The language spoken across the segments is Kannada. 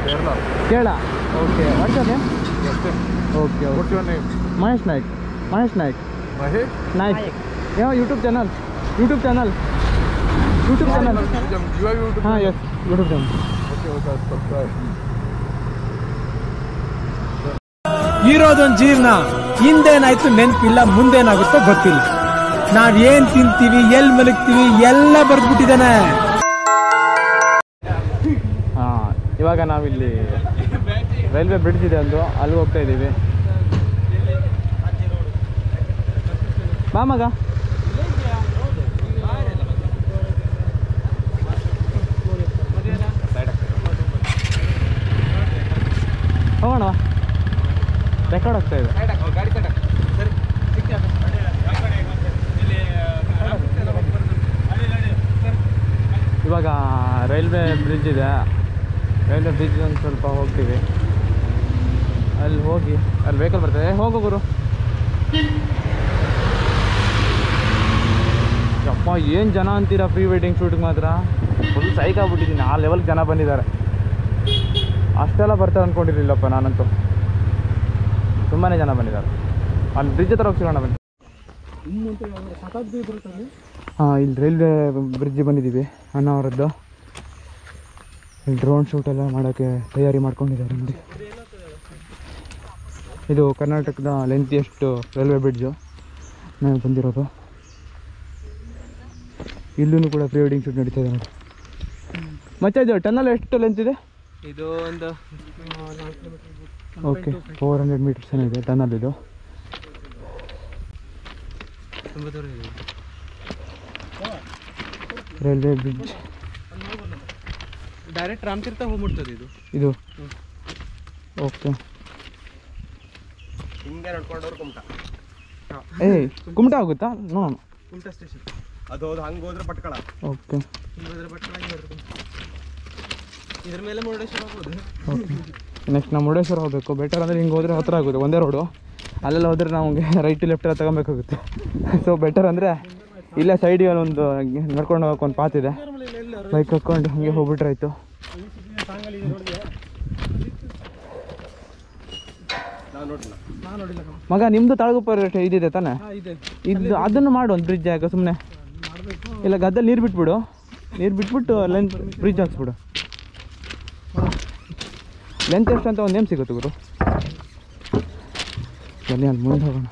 Kerala Kerala okay what's name ಅಷ್ಟೇ okay what your name Mahesh Naik Mahesh Naik Mahesh Naik ಯಾವ YouTube channel YouTube channel YouTube channel you are YouTube ಹಾಂ yes YouTube channel okay okay subscribe ಇರೋದೊಂದು ಜೀವನ ಹಿಂದೇನಾಯ್ತು ನೆನಪಿಲ್ಲ ಮುಂದೇನಾಗುತ್ತೋ ಗೊತ್ತಿಲ್ಲ ನಾವ್ ಏನ್ ತಿಂತೀವಿ ಎಲ್ ಮಲಗ್ತೀವಿ ಎಲ್ಲ ಬರ್ದ್ಬಿಟ್ಟಿದಾನೆ ಹಾಂ ಇವಾಗ ನಾವಿಲ್ಲಿ ರೈಲ್ವೆ ಬ್ರಿಡ್ಜ್ ಇದೆ ಒಂದು ಅಲ್ಲಿ ಹೋಗ್ತಾ ಇದ್ದೀವಿ ಬಾ ಮಗ ಹೋಗೋಣ ರೆಕಾರ್ಡ್ ಆಗ್ತಾ ಇದೆ ಇವಾಗ ರೈಲ್ವೆ ಬ್ರಿಡ್ಜ್ ಇದೆ ರೈಲ್ವೆ ಬ್ರಿಡ್ಜ್ ಒಂದು ಸ್ವಲ್ಪ ಹೋಗ್ತೀವಿ ಅಲ್ಲಿ ಹೋಗಿ ಅಲ್ಲಿ ವೆಹಿಕಲ್ ಬರ್ತದೆ ಏ, ಹೋಗು ಗುರು ಯಪ್ಪ ಏನು ಜನ ಅಂತೀರಾ ಪ್ರೀ ವೆಡ್ಡಿಂಗ್ ಶೂಟಿಗೆ ಮಾತ್ರ ಫುಲ್ ಸೈಕ್ ಆಗ್ಬಿಟ್ಟಿದ್ದೀನಿ ಆ ಲೆವೆಲ್ಗೆ ಜನ ಬಂದಿದ್ದಾರೆ ಅಷ್ಟೆಲ್ಲ ಬರ್ತಾರೆ ಅಂದ್ಕೊಂಡಿರಲಿಲ್ಲಪ್ಪ ನಾನಂತೂ ತುಂಬಾ ಜನ ಬಂದಿದ್ದಾರೆ ಅಲ್ಲಿ ಬ್ರಿಡ್ಜ್ ಹತ್ರ ಹೋಗಿ ಸಿಗೋಣ ಬನ್ನಿ ಹಾಂ ಇಲ್ಲಿ ರೈಲ್ವೆ ಬ್ರಿಡ್ಜ್ ಬಂದಿದ್ದೀವಿ ಅನ್ನಾವರದ್ದು ಇಲ್ಲಿ ಡ್ರೋನ್ ಶೂಟ್ ಎಲ್ಲ ಮಾಡೋಕ್ಕೆ ತಯಾರಿ ಮಾಡ್ಕೊಂಡಿದ್ದಾರೆ ನೋಡಿ ಇದು ಕರ್ನಾಟಕದ ಲೆಂತಿಯಷ್ಟು ರೈಲ್ವೆ ಬ್ರಿಡ್ಜು ನಾವು ಬಂದಿರೋದು ಇಲ್ಲೂ ಕೂಡ ಪ್ರೀ ವೆಡ್ಡಿಂಗ್ ಶೂಟ್ ನಡೀತಾ ಇದೆ ನೋಡಿ ಮತ್ತೆ ಇದು ಟನ್ನಲ್ ಎಷ್ಟು ಲೆಂತ್ ಇದೆ ಇದು ಒಂದು ಓಕೆ ಫೋರ್ ಹಂಡ್ರೆಡ್ ಮೀಟರ್ಸ್ ಏನಿದೆ ಟನ್ನಲ್ ಇದು ತುಂಬಾ ದೂರ ಇದೆ ರೈಲ್ವೆ ಬ್ರಿಡ್ಜ್ ಡೈರೆಕ್ಟ್ ರಾಮತೀರ್ಥ ಹೋಗ್ಬಿಡ್ತದೆ ಇದು ಇದು ಓಕೆ ಹಿಂಗೆ ನಡ್ಕೊಂಡವ್ರು ಕುಮಟ ಏಯ್ ಕುಮಟ ಆಗುತ್ತಾ ನೋಡೋಣ ಕುಮಟಾ ಸ್ಟೇಷನ್ ಅದು ಹೋದ್ ಹಂಗೆ ಹೋದ್ರೆ ಪಟ್ಕಳ ಓಕೆ ಹಿಂಗೋದ್ರೆ ಬಟ್ಟೆ ಇದ್ರ ಮೇಲೆ ಮುರುಡೇಶ್ವರ ಹೋಗ್ಬೋದು ಓಕೆ ನೆಕ್ಸ್ಟ್ ನಾವು ಮುರುಡೇಶ್ವರ ಹೋಗಬೇಕು ಬೆಟರ್ ಅಂದರೆ ಹಿಂಗೆ ಹೋದರೆ ಹತ್ರ ಆಗುತ್ತೆ ಒಂದೇ ರೋಡು ಅಲ್ಲೆಲ್ಲ ಹೋದರೆ ನಮಗೆ ರೈಟ್ ಲೆಫ್ಟ್ ಎಲ್ಲ ತಗೊಬೇಕಾಗುತ್ತೆ ಸೊ ಬೆಟರ್ ಅಂದರೆ ಇಲ್ಲೇ ಸೈಡಿಗೆ ಒಂದು ನಡ್ಕೊಂಡು ಹೋಗೋಕೆ ಒಂದು ಪಾತ್ ಇದೆ ಬೈಕ್ ಹಾಕ್ಕೊಂಡು ಹಂಗೆ ಹೋಗ್ಬಿಟ್ರೆ ಆಯಿತು ನಾವು ನೋಡಿಲ್ಲ ಮಗ ನಿಮ್ಮದು ತಾಳಗುಪ್ಪ ಇದಿದೆ ತಾನೇ ಇದೆ ಇದು ಅದನ್ನು ಮಾಡು ಒಂದು ಬ್ರಿಡ್ಜ್ ಯಾಕೆ ಸುಮ್ಮನೆ ಇಲ್ಲ ಗದ್ದಲ್ಲಿ ನೀರು ಬಿಟ್ಬಿಡು ನೀರು ಬಿಟ್ಬಿಟ್ಟು ಲೆಂತ್ ಬ್ರಿಡ್ಜ್ ಹಾಕ್ಸ್ಬಿಡು ಲೆಂತ್ ಎಷ್ಟು ಅಂತ ಒಂದು ನೇಮ್ ಸಿಗುತ್ತೆ ಗುರು ಬನ್ನಿ ಅಲ್ಲಿ ಮುಂದೆ ಹೋಗೋಣ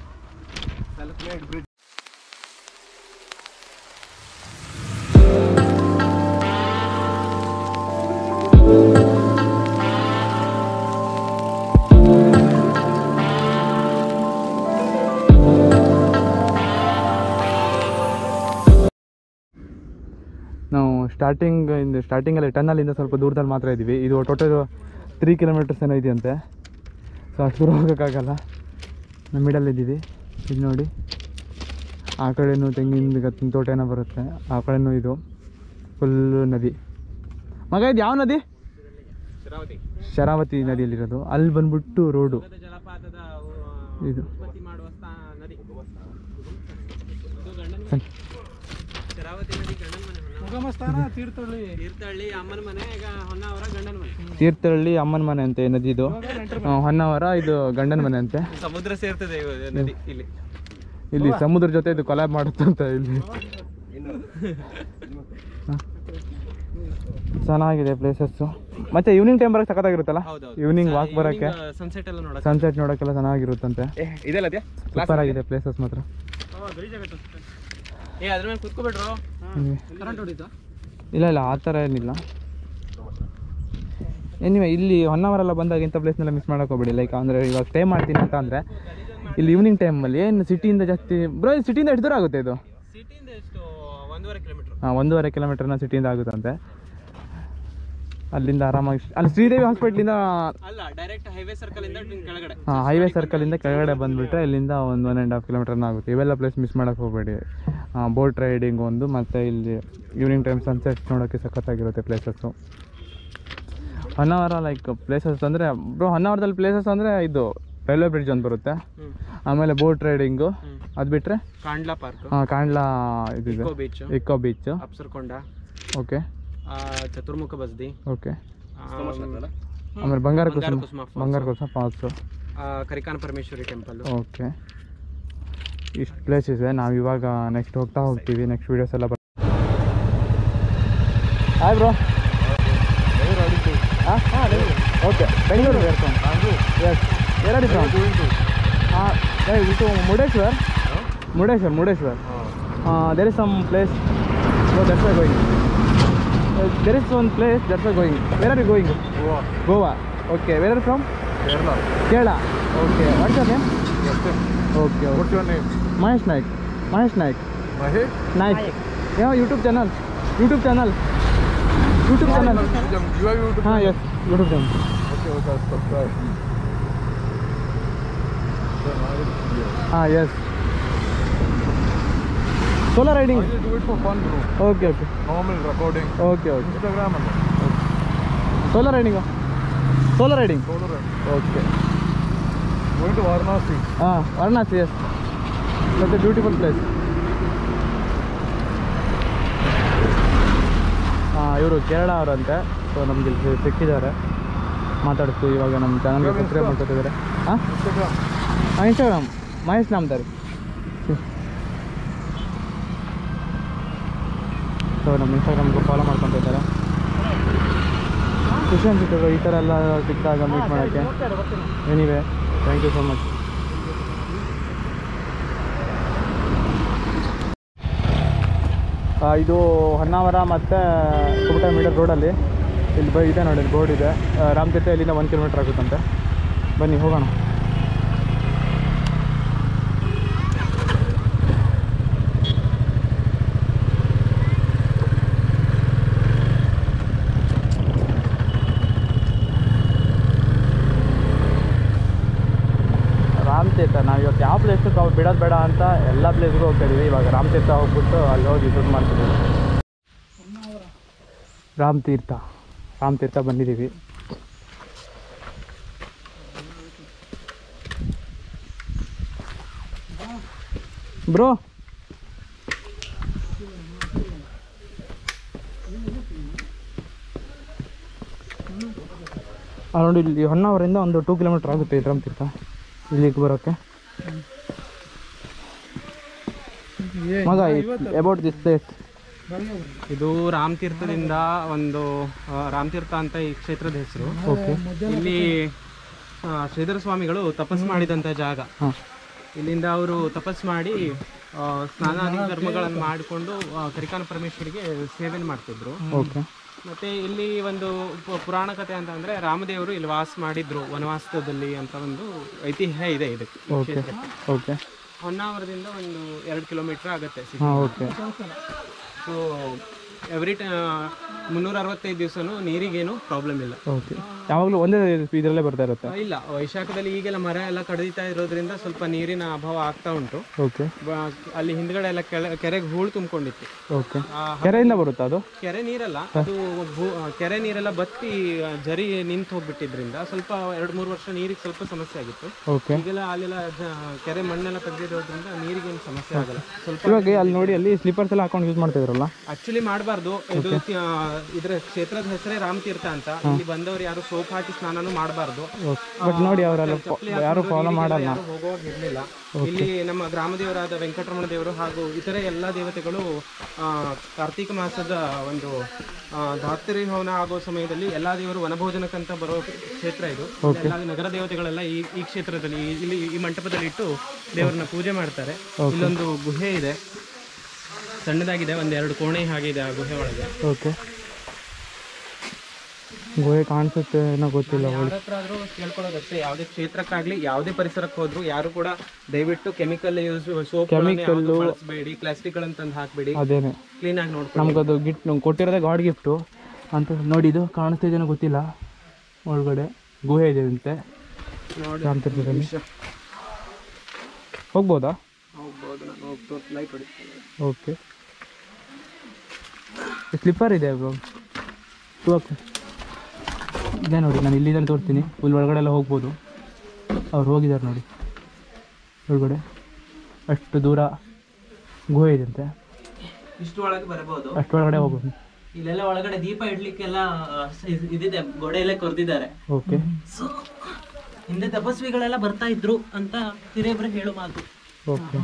ನಾವು ಸ್ಟಾರ್ಟಿಂಗ್ ಇಂದ ಸ್ಟಾರ್ಟಿಂಗಲ್ಲಿ ಟನ್ನಲ್ಲಿಂದ ಸ್ವಲ್ಪ ದೂರದಲ್ಲಿ ಮಾತ್ರ ಇದ್ದೀವಿ ಇದು ಟೋಟಲ್ ತ್ರೀ ಕಿಲೋಮೀಟರ್ಸ್ ಏನೋ ಇದೆಯಂತೆ ಸೊ ಅಷ್ಟು ದೂರ ಹೋಗೋಕ್ಕಾಗಲ್ಲ ನಾವು ಮಿಡಲ್ ಇದ್ದೀವಿ ಇದು ನೋಡಿ ಆ ಕಡೆನೂ ತೆಂಗಿನ ಗತ್ತಿನ ತೋಟ ಏನೋ ಬರುತ್ತೆ ಆ ಕಡೆನೂ ಇದು ಫುಲ್ಲು ನದಿ ಮಗ ಇದು ಯಾವ ನದಿ ಶರಾವತಿ ಶರಾವತಿ ನದಿಯಲ್ಲಿರೋದು ಅಲ್ಲಿ ಬಂದ್ಬಿಟ್ಟು ರೋಡು ಜಲಪಾತದ ಇದು ಉತ್ಪತ್ತಿ ಮಾಡುವ ಸ್ಥಾನ ನದಿ ಸರಿ. ಶರಾವತಿ ನದಿ ಗಂಡನ ಮನೆ ಉಗಮ ಸ್ಥಾನ ತೀರ್ಥಹಳ್ಳಿ ತೀರ್ಥಹಳ್ಳಿ ಅಮ್ಮನ ಮನೆ ಈಗ ಹೊನ್ನಾವರ ಗಂಡನ ಮನೆ ತೀರ್ಥಹಳ್ಳಿ ಅಮ್ಮನ ಮನೆ ಅಂತೆ ಈ ನದಿದು ಆ, ಹೊನ್ನಾವರ ಇದು ಗಂಡನ ಮನೆ ಅಂತೆ ಸಮುದ್ರ ಸೇರ್ತದೆ ಇವ- ನದಿ ಇಲ್ಲಿ ಇಲ್ಲಿ ಸಮುದ್ರ ಜೊತೆ ಇದು ಕೊಲಾಬ್ ಮಾಡುತ್ತಂತ ಇಲ್ಲಿ ಹ. ಚೆನ್ನಾಗಿದೆ ಪ್ಲೇಸಸ್ಸು ಮತ್ತೆ ಈವ್ನಿಂಗ್ ಟೈಮ್ ಬರೋಕ್ಕೆ ಸಖತ್ತಾಗಿರುತ್ತಲ್ಲ ಹೌದೌದು ಈವ್ನಿಂಗ್ ವಾಕ್ ಬರೋಕ್ಕೆ ಸನ್ಸೆಟ್ ಎಲ್ಲ ನೋಡಕ್ ಸನ್ಸೆಟ್ ನೋಡೋಕ್ಕೆಲ್ಲ ಚೆನ್ನಾಗಿರುತ್ತಂತೆ ಇದೆಲ್ಲ ಸೂಪರ್ ಆಗಿದೆ ಪ್ಲೇಸಸ್ ಮಾತ್ರ ಏ ಅದ್ರ ಮೇಲೆ ಕುತ್ಕೋಬೇಡ್ರು ಹ್ಮ್. ಕರೆಂಟ್ ಹೊಡಿತಾ ಇಲ್ಲ ಇಲ್ಲ ಆ ಥರ ಏನಿಲ್ಲ ಎನಿವೆ ಇಲ್ಲಿ ಹೊನ್ನಾವರೆಲ್ಲ ಬಂದಾಗ ಇಂಥ ಪ್ಲೇಸ್ನೆಲ್ಲ ಮಿಸ್ ಮಾಡೋಕೆ ಹೋಗ್ಬೇಡಿ ಲೈಕ್ ಅಂದರೆ ಇವಾಗ ಸ್ಟೇ ಮಾಡ್ತೀನಿ ಅಂತ ಅಂದರೆ ಇಲ್ಲಿ ಈವ್ನಿಂಗ್ ಟೈಮಲ್ಲಿ ಏನು ಸಿಟಿಯಿಂದ ಜಾಸ್ತಿ ಬ್ರೋ ಸಿಟಿಯಿಂದ ಎಷ್ಟು ದೂರ ಆಗುತ್ತೆ ಇದು ಸಿಟಿಯಿಂದ ಎಷ್ಟು ಒಂದೂವರೆ ಕಿಲೋಮೀಟರ್ ಹಾಂ ಒಂದೂವರೆ ಕಿಲೋಮೀಟರ್ನ ಸಿಟಿಯಿಂದ ಆಗುತ್ತಂತೆ ಅಲ್ಲಿಂದ ಆರಾಮಾಗಿ ಅಲ್ಲಿ ಶ್ರೀದೇವಿ ಹಾಸ್ಪಿಟ್ಲಿಂದ ಅಲ್ಲ ಡೈರೆಕ್ಟ್ ಹೈವೇ ಸರ್ಕಲ್ ಇಂದ ಹಿಂಗ್ ಕೆಳಗಡೆ ಹಾಂ ಹೈವೇ ಸರ್ಕಲಿಂದ ಕೆಳಗಡೆ ಬಂದುಬಿಟ್ರೆ ಇಲ್ಲಿಂದ ಒಂದು ಒನ್ ಆ್ಯಂಡ್ ಹಾಫ್ ಕಿಲೋಮೀಟರ್ನ ಆಗುತ್ತೆ ಇವೆಲ್ಲ ಪ್ಲೇಸ್ ಮಿಸ್ ಮಾಡೋಕ್ಕೆ ಹೋಗಬೇಡಿ ಬೋಟ್ ರೈಡಿಂಗ್ ಒಂದು ಮತ್ತು ಇಲ್ಲಿ ಈವ್ನಿಂಗ್ ಟೈಮ್ ಸನ್ಸೆಟ್ ನೋಡೋಕ್ಕೆ ಸಖತ್ತಾಗಿರುತ್ತೆ ಪ್ಲೇಸಸ್ಸು ಹೊನ್ನಾವರ ಲೈಕ್ ಪ್ಲೇಸಸ್ ಅಂದರೆ ಬ್ರೋ ಹೊನ್ನಾವರದಲ್ಲಿ ಪ್ಲೇಸಸ್ ಅಂದರೆ ಇದು ರೈಲ್ವೆ ಬ್ರಿಡ್ಜ್ ಒಂದು ಬರುತ್ತೆ ಹ್ಮ್. ಆಮೇಲೆ ಬೋಟ್ ರೈಡಿಂಗು ಹ್ಮ್. ಅದು ಬಿಟ್ಟರೆ ಕಾಂಡ್ಲಾ ಪಾರ್ಕ್ ಕಾಂಡ್ಲಾ ಇದಿದೆ eco beach eco beach Apsarakonda okay ಆ, ಚತುರ್ಮುಖ ಬಸ್ದಿ ಓಕೆ ಆಮೇಲೆ ಬಂಗಾರ ಬಂಗಾರ ಕುಸುಮ ಕುಸುಮ falls. ಬಂಗಾರ Kusuma falls Karikana Parameshwari temple okay ಇಷ್ಟು ಪ್ಲೇಸ್ ಇದೆ ನಾವು ಇವಾಗ ನೆಕ್ಸ್ಟ್ ಹೋಗ್ತಾ ಹೋಗ್ತೀವಿ ನೆಕ್ಸ್ಟ್ ವೀಡಿಯೋಸ್ ಎಲ್ಲ ಬರ್ ಹಾಯ್ ಬ್ರೋ ಹಾಂ ಹಾಂ ಓಕೆ ಬೆಂಗಳೂರು ವೇರ್ಕಮ್ ಎಸ್ ಎರಡು ಹಾಂ ಇದು Murudeshwar Murudeshwar Murudeshwar there is some place so that's why going there is one place that's why going where are you going Goa. Goa okay where are from Kerala. Kerala okay what's your name Yes, sir. Okay okay What's your name? Mahesh Naik Mahesh Naik Mahesh? Naik ಯಾವ YouTube channel YouTube channel YouTube channel You have YouTube? ಹಾಂ yes YouTube channel Okay, okay, I'll subscribe. Sir, I will see you. ಹಾಂ yes solo riding I will do it for fun, bro. Okay okay Normal recording. Okay okay Instagram and solo riding solo riding Solo ride. Okay Going to Varanasi. ಹಾಂ Varanasi yes that's a beautiful place ಹಾಂ ಇವರು ಕೇರಳ ಅವರಂತೆ ಸೊ ನಮ್ಗೆ ಇಲ್ಲಿ ಸಿಕ್ಕಿದ್ದಾರೆ ಮಾತಾಡ್ತು ಇವಾಗ ನಮ್ಮ ಚಾನಲ್ಗೆ ಇವಾಗ ಸಬ್ಸ್ಕ್ರೈಬ್ Insta? ಮಾಡ್ಕೊತಿದ್ದಾರೆ ಹಾಂ Instagram. ಹಾಂ ಇನ್ಸ್ಟಾಗ್ರಾಮ್ ಮಹೇಶ್ ನಾಮ್ದಾರ್ ಸೊ ನಮ್ಮ ಇನ್ಸ್ಟಾಗ್ರಾಮ್ಗೆ ಫಾಲೋ ಮಾಡ್ಕೊತಾ ಇದ್ದಾರೆ ಖುಷಿ ಅನ್ಸುತ್ತೆ ಈ ಥರ ಎಲ್ಲ ಸಿಕ್ಕಿದಾಗ ಮೀಟ್ ಮಾಡೋಕ್ಕೆ anyway thank you so much ಇದು ಹೊನ್ನಾವರ ಮತ್ತು ಕುಮಟ ಮೀಟರ್ ರೋಡಲ್ಲಿ ಇಲ್ಲಿ ಬ ಇದೆ ನೋಡಿ ಬೋರ್ಡ್ ಇದೆ ಆ, ರಾಮತೀರ್ಥ ಇಲ್ಲಿಂದ ಒಂದು ಕಿಲೋಮೀಟ್ರ್ ಆಗುತ್ತಂತೆ ಬನ್ನಿ ಹೋಗೋಣ ರಾಮತೀರ್ಥ ನಾವು ಇವತ್ತು ಯಾವ ಪ್ಲೇಸ್ಗೆ ಅವ್ರು ಬಿಡೋದು ಬೇಡ ಅಂತ ಎಲ್ಲ ಪ್ಲೇಸ್ಗೂ ಹೋಗ್ತಾ ಇದೀವಿ ಇವಾಗ ರಾಮತೀರ್ಥ ಹೋಗ್ಬಿಟ್ಟು ಅಲ್ಲಿ ಹೋಗಿ ಶೂಟ್ ಮಾಡ್ತಿದ್ದೀವಿ ರಾಮತೀರ್ಥ ರಾಮತೀರ್ಥ ಬಂದಿದ್ದೀವಿ ಬ್ರೋ ಅರೌಂಡ್ ಇಲ್ಲಿ ಹೊನ್ನಾವರಿಂದ ಒಂದು ಟೂ ಕಿಲೋಮೀಟ್ರ್ ಆಗುತ್ತೆ ಈ ರಾಮತೀರ್ಥ ಇಲ್ಲಿಗೆ ಬರೋಕ್ಕೆ ಮಗ ಅಬೌಟ್ ದಿಸ್ ಪ್ಲೇಸ್ ಇದು ರಾಮತೀರ್ಥದಿಂದ ಒಂದು ಆ, ರಾಮತೀರ್ಥ ಅಂತ ಈ ಕ್ಷೇತ್ರದ ಹೆಸರು ಓಕೆ ಇಲ್ಲಿ ಆ, ಶ್ರೀಧರ ಸ್ವಾಮಿಗಳು ತಪಸ್ ಮಾಡಿದಂಥ ಜಾಗ ಹಾಂ ಇಲ್ಲಿಂದ ಅವರು ತಪಸ್ ಮಾಡಿ ಆ, ಸ್ನಾನಾದಿ ಧರ್ಮಗಳನ್ನು ಮಾಡಿಕೊಂಡು ಕರಿಕಾನ ಪರಮೇಶ್ವರಿಗೆ ಸೇವೆ ಮಾಡ್ತಿದ್ರು ಓಕೆ ಮತ್ತೆ ಇಲ್ಲಿ ಒಂದು ಪು- ಪುರಾಣ ಕಥೆ ಅಂತ ಅಂದ್ರೆ ರಾಮದೇವರು ಇಲ್ಲಿ ವಾಸ ಮಾಡಿದ್ರು ವನವಾಸದಲ್ಲಿ ಅಂತ ಒಂದು ಐತಿಹ್ಯ ಇದೆ ಇದಕ್ಕೆ ಈ ಓಕೆ ಕ್ಷೇತ್ರಕ್ಕೆ. ಓಕೆ ಹೊನ್ನಾವರದಿಂದ ಒಂದು ಎರಡು ಕಿಲೋಮೀಟರ್ ಆಗುತ್ತೆ ಹಾಂ ಓಕೆ ಸೊ ಎವ್ರಿ ಟ ಮುನ್ನೂರ ಅರವತ್ತೈದು ದಿವಸನೂ ನೀರಿಗೇನು ಪ್ರಾಬ್ಲಮ್ ಇಲ್ಲ ಓಕೆ ಯಾವಾಗಲೂ ಒಂದೇ ಇದರಲ್ಲೇ ಬರ್ತಾ ಇರುತ್ತೆ ಆ, ಇಲ್ಲ ವೈಶಾಖದಲ್ಲಿ ಈಗೆಲ್ಲ ಮರ ಎಲ್ಲ ಕಡಿತಾ ಇರೋದ್ರಿಂದ ಸ್ವಲ್ಪ ನೀರಿನ ಅಭಾವ ಆಗ್ತಾ ಉಂಟು ಓಕೆ ಬ- ಅಲ್ಲಿ ಹಿಂದ್ಗಡೆ ಎಲ್ಲ ಕೆಳ ಕೆರೆಗೆ ಹೂಳು ತುಂಬಿಕೊಂಡಿತ್ತು ಓಕೆ ಕೆರೆಯಿಂದ ಬರುತ್ತಾ ಅದು ಕೆರೆ ನೀರಲ್ಲ ಅದು ಭೂ- ಆ, ಕೆರೆ ನೀರೆಲ್ಲ ಬತ್ತಿ ಆ, ಜರಿ ನಿಂತು ಹೋಗ್ಬಿಟ್ಟಿದ್ರಿಂದ ಸ್ವಲ್ಪ ಎರಡು ಮೂರು ವರ್ಷ ನೀರಿಗೆ ಸ್ವಲ್ಪ ಸಮಸ್ಯೆ ಆಗಿತ್ತು ಓಕೆ ಈಗೆಲ್ಲ ಅಲ್ಲೆಲ್ಲ ಜ- ಕೆರೆ ಮಣ್ಣೆಲ್ಲ ತೆಗೆದಿರೋದ್ರಿಂದ ನೀರಿಗೆ ಏನು ಸಮಸ್ಯೆ ಆಗಲ್ಲ ಸ್ವಲ್ಪ ಇವಾಗ ಅಲ್ಲಿ ನೋಡಿ ಅಲ್ಲಿ ಸ್ಲೀಪರ್ಸ್ ಎಲ್ಲ ಹಾಕೊಂಡು ಯೂಸ್ ಮಾಡ್ತಿದ್ರಲ್ಲ ಆಕ್ಚುಲಿ ಮಾಡಬಾರ್ದು ಇದು ಆ, ಇದ್ರ ಕ್ಷೇತ್ರದ ಹೆಸರೇ ರಾಮತೀರ್ಥ ಅಂತ ಇಲ್ಲಿ ಬಂದವರು ಯಾರು ಸೋಪ್ ಹಾಕಿ ಸ್ನಾನನೂ ಮಾಡಬಾರ್ದು ಬಟ್ ನೋಡಿ ಅವರೆಲ್ಲ ಯಾರು ಫಾಲೋ ಮಾಡಲ್ಲ ಯಾರು ಹೋಗುವಾಗ ಇರಲಿಲ್ಲ ಇಲ್ಲಿ ನಮ್ಮ ಗ್ರಾಮದೇವರಾದ ವೆಂಕಟರಮಣ ದೇವರು ಹಾಗೂ ಇತರೆ ಎಲ್ಲ ದೇವತೆಗಳು ಆ, ಕಾರ್ತೀಕ ಮಾಸದ ಒಂದು ಆ, ಧಾತ್ರಿ ಹವನ ಆಗೋ ಸಮಯದಲ್ಲಿ ಎಲ್ಲಾ ದೇವರು ವನಭೋಜನಕ್ಕಂತ ಬರೋ ಕ್ಷೇತ್ರ ಇದು ಎಲ್ಲ ನಗರ ದೇವತೆಗಳೆಲ್ಲ ಈ ಈ ಕ್ಷೇತ್ರದಲ್ಲಿ ಈ- ಇಲ್ಲಿ ಈ ಮಂಟಪದಲ್ಲಿ ಇಟ್ಟು ದೇವರನ್ನ ಪೂಜೆ ಮಾಡ್ತಾರೆ ಇಲ್ಲೊಂದು ಗುಹೆ ಇದೆ ಸಣ್ಣದಾಗಿದೆ ಒಂದೆರಡು ಕೋಣೆ ಹಾಗೆ ಇದೆ ಆ ಗುಹೆ ಒಳಗೆ ಓಕೆ ಗುಹೆ ಕಾಣಿಸುತ್ತೆ ಏನೋ ಗೊತ್ತಿಲ್ಲ ಯಾರ ಹತ್ರ ಆದ್ರೂ ಕೇಳ್ಕೊಳ್ಳೋದಷ್ಟೇ ಯಾವುದೇ ಕ್ಷೇತ್ರಕ್ಕಾಗ್ಲಿ ಯಾವುದೇ ಪರಿಸರಕ್ಕೆ ಹೋದ್ರು ಯಾರು ಕೂಡ ದಯವಿಟ್ಟು ಕೆಮಿಕಲ್ ಯೂಸ್ ಸೋಪ್ ಬಳಸಬೇಡಿ ಪ್ಲಾಸ್ಟಿಕ್ ಗಳನ್ನ ತಂದು ಹಾಕ್ಬೇಡಿ ಅದೇನೆ ಕ್ಲೀನ್ ಆಗಿ ನೋಡ್ಕೊಳ್ಳಿ ನಮ್ಗದು ಗಿಫ್ಟ್ ನಮ್ಗೆ ಕೊಟ್ಟಿರೋದೇ ಗಾಡ್ ಗಿಫ್ಟು ಅಂತ ನೋಡಿ ಇದು ಕಾಣಿಸ್ತಿದೇನೋ ಗೊತ್ತಿಲ್ಲ ಒಳಗಡೆ ಗುಹೆ ಇದೆ ಅಂತೆ ನೋಡಿ ರಾಮತೀರ್ಥದಲ್ಲಿ ಹೋಗ್ಬೋದಾ ಹೋಗ್ಬೋದು ನಾನು ಹೋಗ್ತು ಲೈಟ್ ಹೊಡಿತೀನಿ ಓಕೆ ಸ್ಲಿಪ್ಪರ್ ಇದೆ ಬ್ರೋ ಓಕೆ ಇದೆ ನೋಡಿ ನಾನು ಇಲ್ಲಿಂದಲೇ ತೋರಿಸ್ತೀನಿ ಫುಲ್ ಒಳಗಡೆ ಎಲ್ಲ ಹೋಗ್ಬೋದು ಅವ್ರು ಹೋಗಿದ್ದಾರೆ ನೋಡಿ ಒಳಗಡೆ ಅಷ್ಟು ದೂರ ಗುಹೆ ಇದೆ ಅಂತೆ ಇಷ್ಟು ಒಳಗೆ ಬರಬಹುದು ಅಷ್ಟು ಒಳಗಡೆ ಹೋಗ್ಬೋದು ಇಲ್ಲೆಲ್ಲ ಒಳಗಡೆ ದೀಪ ಇಡ್ಲಿಕ್ಕೆಲ್ಲ ಆ, ಇದ್- ಇದಿದೆ ಗೋಡೆ ಎಲ್ಲ ಕೊರ್ದಿದ್ದಾರೆ ಓಕೆ ಸೊ ಹಿಂದೆ ತಪಸ್ವಿಗಳೆಲ್ಲ ಬರ್ತಾ ಇದ್ರು ಅಂತ ಹಿರಿಯಬ್ರು ಹೇಳೋ ಮಾತು ಓಕೆ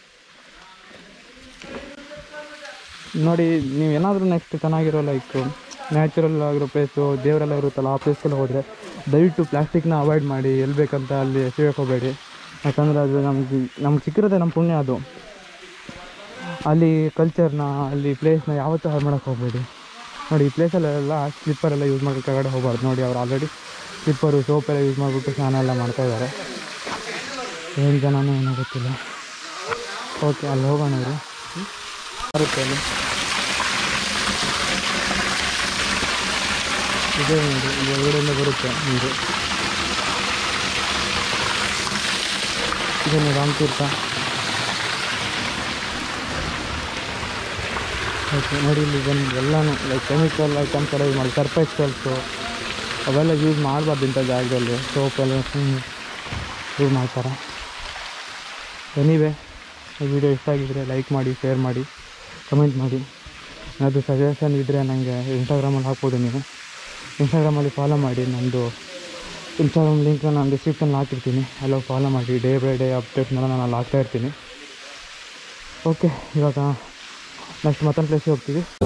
ನೋಡಿ ನೀವು ಏನಾದರೂ ನೆಕ್ಸ್ಟ್ ಚೆನ್ನಾಗಿರೋ ಲೈಕ್ ನ್ಯಾಚುರಲ್ ಆಗಿರೋ ಪ್ಲೇಸು ದೇವರೆಲ್ಲ ಇರುತ್ತಲ್ಲ ಆ ಪ್ಲೇಸ್ಗೆಲ್ಲ ಹೋದರೆ ದಯವಿಟ್ಟು ಪ್ಲಾಸ್ಟಿಕ್ನ ಅವಾಯ್ಡ್ ಮಾಡಿ ಎಲ್ಲಿ ಬೇಕಂತ ಅಲ್ಲಿ ಎಸೆಯೋಕೆ ಹೋಗಬೇಡಿ ಯಾಕಂದರೆ ಅದು ನಮ್ಗೆ ನಮ್ಗೆ ಸಿಕ್ಕಿರೋದೇ ನಮ್ಮ ಪುಣ್ಯ ಅದು ಅಲ್ಲಿ ಕಲ್ಚರ್ನ ಅಲ್ಲಿ ಪ್ಲೇಸ್ನ ಯಾವತ್ತೂ ಹಾಳು ಮಾಡೋಕ್ಕೆ ಹೋಗಬೇಡಿ ನೋಡಿ ಈ ಪ್ಲೇಸಲ್ಲೆಲ್ಲ ಸ್ಲಿಪ್ಪರೆಲ್ಲ ಯೂಸ್ ಮಾಡಿ ಕೆಳಗಡೆ ಹೋಗಬಾರ್ದು ನೋಡಿ ಅವ್ರು ಆಲ್ರೆಡಿ ಸ್ಲಿಪ್ಪರು ಸೋಪೆಲ್ಲ ಯೂಸ್ ಮಾಡಿಬಿಟ್ಟು ಸ್ನಾನ ಎಲ್ಲ ಮಾಡ್ತಾ ಇದ್ದಾರೆ ಏನು ಜನನೂ ಏನೋ ಗೊತ್ತಿಲ್ಲ ಓಕೆ ಅಲ್ಲಿ ಹೋಗೋಣ ಇವರು ಬರುತ್ತೆ ಅಲ್ಲಿ ಇದೇ ನೋಡಿ ಇಲ್ಲಿ ಒಳಗಡೆಯಿಂದ ಬರುತ್ತೆ ನೀರು ಇದು ರಾಮತೀರ್ಥ ಓಕೆ ನೋಡಿ ಇಲ್ಲಿ ಬಂದು ಎಲ್ಲನೂ ಲೈಕ್ ಕೆಮಿಕಲ್ ಐಟಮ್ಸ್ ಎಲ್ಲ ಯೂಸ್ ಮಾಡಿ ಸರ್ಫ್ ಎಕ್ಸಲ್ಸು ಅವೆಲ್ಲ ಯೂಸ್ ಮಾಡಬಾರ್ದು ಇಂಥ ಜಾಗದಲ್ಲಿ ಸೋಪ್ ಎಲ್ಲ ಯೂಸ್ ಮಾಡ್ತಾರೆ ಎನಿವೆ ಈ ವಿಡಿಯೋ ಇಷ್ಟ ಆಗಿದ್ದರೆ ಲೈಕ್ ಮಾಡಿ ಶೇರ್ ಮಾಡಿ ಕಮೆಂಟ್ ಮಾಡಿ ಏನಾದರೂ ಸಜೆಷನ್ ಇದ್ದರೆ ನನಗೆ ಇನ್ಸ್ಟಾಗ್ರಾಮಲ್ಲಿ ಹಾಕ್ಬೋದು ನೀವು ಇನ್ಸ್ಟಾಗ್ರಾಮಲ್ಲಿ ಫಾಲೋ ಮಾಡಿ ನಮ್ಮದು ಇನ್ಸ್ಟಾಗ್ರಾಮ್ ಲಿಂಕ್ ನಾನು ಡಿಸ್ಕ್ರಿಪ್ಷನ್ ಹಾಕಿರ್ತೀನಿ ಅಲ್ಲೋಗಿ ಫಾಲೋ ಮಾಡಿ ಡೇ ಬೈ ಡೇ ಅಪ್ಡೇಟ್ನೆಲ್ಲ ನಾನು ಅಲ್ಲಿ ಹಾಕ್ತಾ ಇರ್ತೀನಿ ಓಕೆ ಇವಾಗ ನೆಕ್ಸ್ಟ್ ಮತ್ತೊಂದು ಪ್ಲೇಸಿಗೆ ಹೋಗ್ತೀವಿ